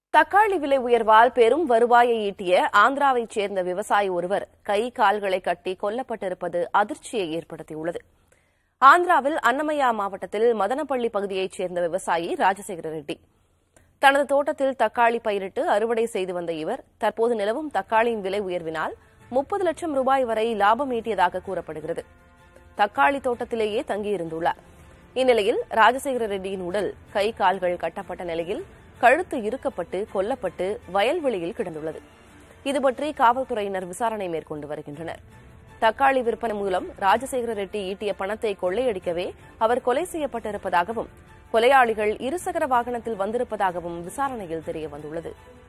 தக்காளி விலை உயர்வால் பெரும் வருவாயை ஈட்டிய ஆந்திராவைச் சேர்ந்த விவசாயி ஒருவர் கை கால்களை கட்டி கொல்லப்பட்டிருப்பது அதிர்ச்சியை ஏற்படுத்தியுள்ளது ஆந்திராவில் அன்னமய்யா மாவட்டத்தில் மதனப்பள்ளி பகுதியைச் சேர்ந்த விவசாயி ராஜசேகர ரெட்டி தனது தோட்டத்தில் தக்காளி பயிரிட்டு அறுவடை செய்து வந்த இவர் தற்போது நிலவும் தக்காளியின் விலை உயர்வினால் முப்பது லட்சம் ரூபாய் வரை லாபம் ஈட்டியதாக கூறப்படுகிறது தக்காளி தோட்டத்திலேயே தங்கியிருந்துள்ளார் இந்நிலையில் ராஜசேகர ரெட்டியின் உடல் கை கால்கள் கட்டப்பட்ட நிலையில் கழுத்து இறுக்கப்பட்டு கொல்லப்பட்டு வயல்வெளியில் கிடந்துள்ளது இதுபற்றி காவல்துறையினர் விசாரணை மேற்கொண்டு வருகின்றனர் தக்காளி விற்பனை மூலம் ராஜசேகர ரெட்டி ஈட்டிய பணத்தை கொள்ளையடிக்கவே அவர் கொலை செய்யப்பட்டிருப்பதாகவும் கொலையாளிகள் இருசக்கர வாகனத்தில் வந்திருப்பதாகவும் விசாரணையில் தெரியவந்துள்ளது